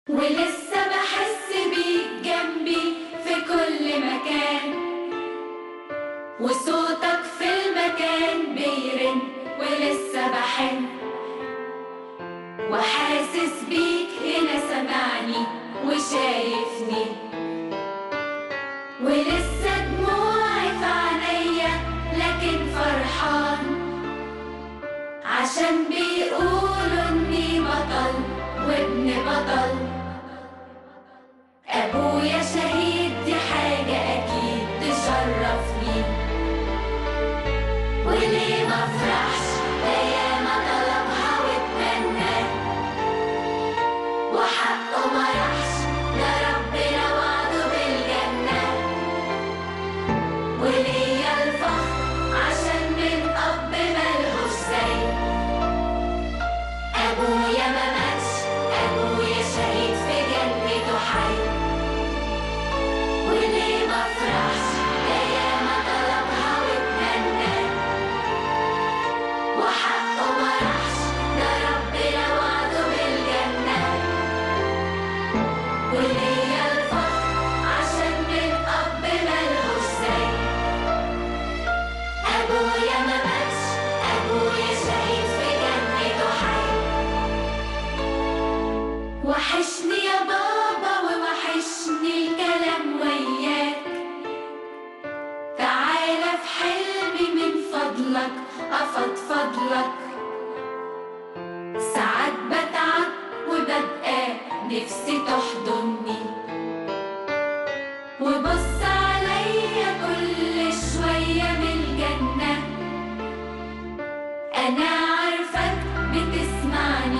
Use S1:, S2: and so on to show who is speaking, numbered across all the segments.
S1: ولسه بحس بيك جنبي في كل مكان وصوتك في المكان بيرن ولسه بحن وحاسس بيك هنا سمعني وشايفني ولسه دموعي في عينيا لكن فرحان عشان بيقولوا اني بطل وابن بطل ابويا شهيد دي حاجة اكيد تشرفني وليه ما افرحش ده ياما طلبها واتمنى وحقه ما راحش ده ربنا وعده بالجنة وليا الفخر عشان من اب ملهوش زي ابويا ما ماتش ابويا شهيد في جنته حي وليه ما افرحش ده ياما طلبها واتمنى وحقه ما راحش ده ربنا وعده بالجنة وليا الفخر عشان من اب ملهوش زي ابويا ما ماتش ابويا شهيد في جنته حي وحشني يا بابا ووحشني الكلام وياك تعالى في حلمي من فضلك افضفض لك ساعات بتعب وببقى نفسي تحضني وبص عليا كل شوية من الجنة أنا عارفك بتسمعني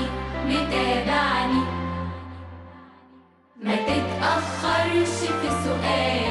S1: متابعني ما تتأخرش في سؤال